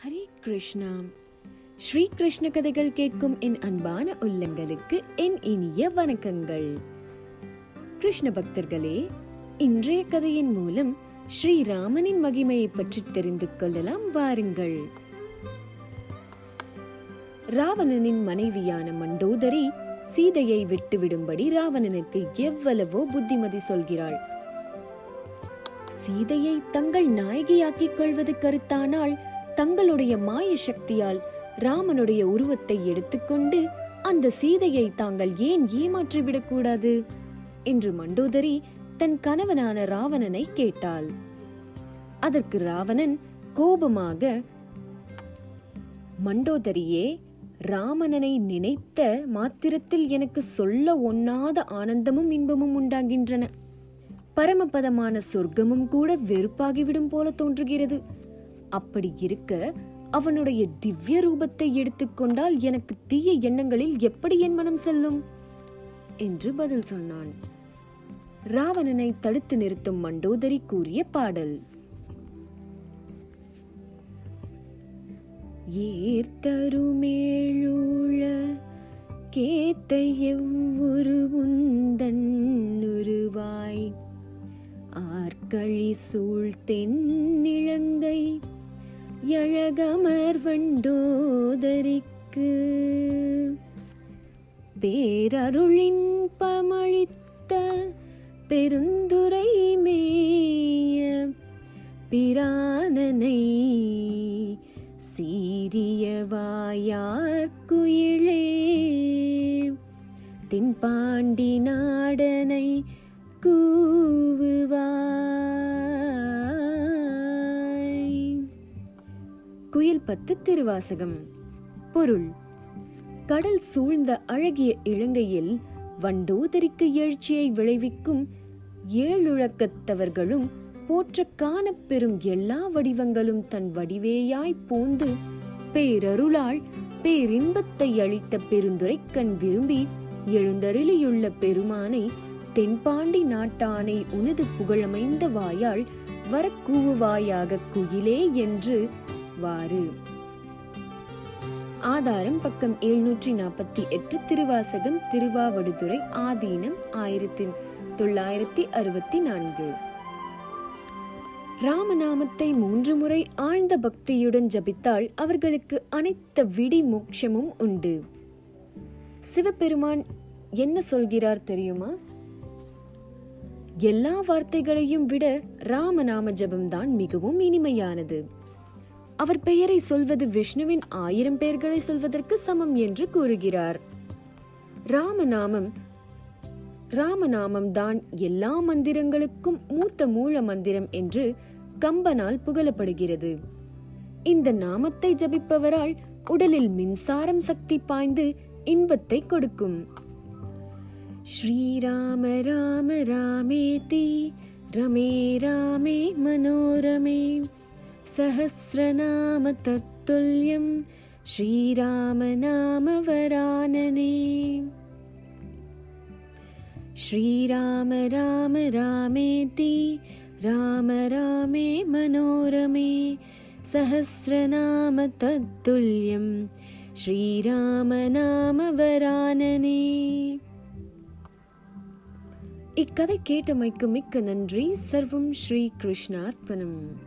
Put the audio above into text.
ஹரே கிருஷ்ணா ஸ்ரீ கிருஷ்ண கதைகள் கேட்கும் என் அன்பான உள்ளங்களுக்கு என் இனிய வணக்கங்கள் கிருஷ்ண பக்தர்களே இன்றைய கதையின் மூலம் ஸ்ரீராமனின் மகிமையை பற்றி தெரிந்து கொள்ளலாம் வாருங்கள் ராவணனின் மனைவியான மண்டோதரி சீதையை விட்டுவிடும்படி ராவணனுக்கு எவ்வளவோ புத்திமதி சொல்கிறாள் சீதையை தங்கள் நாயகியாக்கிக் கொள்வது கருத்தானால் தங்களுடைய மாய சக்தியால் ராமனுடைய உருவத்தை எடுத்துக்கொண்டு அந்த சீதையை தாங்கள் ஏன் ஏமாற்றிவிடக் கூடாது என்று மண்டோதரி தன் கணவனான ராவணனை கேட்டாள் அதற்கு ராவணன் கோபமாக மண்டோதரியே ராமணனை நினைத்த மாத்திரத்தில் எனக்கு சொல்ல ஒண்ணாத ஆனந்தமும் இன்பமும் உண்டாகின்றன பரமபதமான சொர்க்கமும் கூட வெறுப்பாகிவிடும் போல தோன்றுகிறது அப்படி இருக்க அவனுடைய திவ்ய ரூபத்தை எடுத்துக்கொண்டால் எனக்கு தீய எண்ணங்களில் எப்படி என் மனம் செல்லும் என்று பதில் சொன்னான் ராவணனை தடுத்து நிறுத்தும் மண்டோதரி கூறிய பாடல் ஏர்த்தருமேழூழ கேத்த எவ்வுரு உந்தன் உருவாய் ஆர்கழி சூழ் தென்னிழங்கை எழகமர் வண்டோதரிக்கு பேரருளின் பமழித்த பெருந்துரை மேய பிரானனை சீரிய வாயார் குயிலே தென்பாண்டி நாடனை கூவுவாய் குயில் பத்து திருவாசகம் பொருள் கடல் சூழ்ந்த அழகிய இலங்கையில் வண்டோதரிக்கு எழுச்சியை விளைவிக்கும் ஏழுழக்கத்தவர்களும் போற்ற காணப்பெறும் எல்லா வடிவங்களும் தன் வடிவேயாய் போந்து பேரருளால் பேரின்பத்தை அளித்த பெருந்துரை கண் விரும்பி எழுந்தருளியுள்ள பெருமானை தென்பாண்டி நாட்டானை உனது புகழமைந்த வாயால் வரக்கூவுவாயாக குயிலே என்று வாரு ஆதாரம் பக்கம் எழுநூற்றி நாற்பத்தி எட்டு திருவாசகம் திருவாவடுதுறை ஆதீனம் ஆயிரத்தி தொள்ளாயிரத்தி அறுபத்தி நான்கு ராமநாமத்தை மூன்று முறை ஆழ்ந்த பக்தியுடன் ஜபித்தால் அவர்களுக்கு அனைத்த விடி மோட்சமும் உண்டு சிவபெருமான் என்ன சொல்கிறார் தெரியுமா எல்லா வார்த்தைகளையும் விட ராமநாம ஜபம்தான் மிகவும் இனிமையானது அவர் பெயரை சொல்வது விஷ்ணுவின் ஆயிரம் பெயர்களை சொல்வதற்கு சமம் என்று கூறுகிறார் ராமநாமம் ராமநாமம் தான் எல்லா மந்திரங்களுக்கும் மூத்த மூல மந்திரம் என்று கம்பனால் புகழப்படுகிறது இந்த நாமத்தை ஜபிப்பவரால் உடலில் மின்சாரம் சக்தி பாய்ந்து இன்பத்தை கொடுக்கும் ஸ்ரீராம ராம ராமேதி ரமே ராமே மனோரமே सहस्रनाम तत्तुल्यं श्रीरामनाम वरानने श्रीराम राम रामेति राम रामे मनोरमे सहस्रनाम तत्तुल्यं श्रीरामनाम वरानने இக்கதை கேட்டமைக்கு மிக்க நன்றி சர்வம் ஸ்ரீ கிருஷ்ணார்ப்பணம்